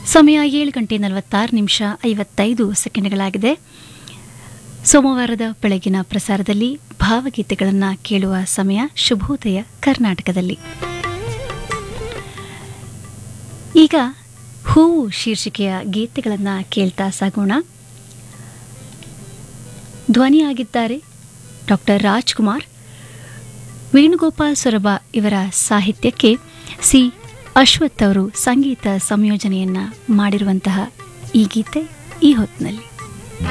ಸಮಯ ಏಳು ಗಂಟೆ ನಲವತ್ತಾರು ನಿಮಿಷ ಐವತ್ತೈದು ಸೆಕೆಂಡ್ಗಳಾಗಿದೆ ಸೋಮವಾರದ ಬೆಳಗಿನ ಪ್ರಸಾರದಲ್ಲಿ ಭಾವಗೀತೆಗಳನ್ನು ಕೇಳುವ ಸಮಯ ಶುಭೋದಯ ಕರ್ನಾಟಕದಲ್ಲಿ ಈಗ ಹೂವು ಶೀರ್ಷಿಕೆಯ ಗೀತೆಗಳನ್ನು ಕೇಳ್ತಾ ಸಾಗೋಣ ಧ್ವನಿಯಾಗಿದ್ದಾರೆ ಡಾಕ್ಟರ್ ರಾಜ್ಕುಮಾರ್ ವೇಣುಗೋಪಾಲ್ ಸೊರಬ ಇವರ ಸಾಹಿತ್ಯಕ್ಕೆ ಸಿ ಅಶ್ವಥ್ ಅವರು ಸಂಗೀತ ಸಂಯೋಜನೆಯನ್ನ ಮಾಡಿರುವಂತಹ ಈ ಗೀತೆ ಈ ಹೊತ್ತಿನಲ್ಲಿ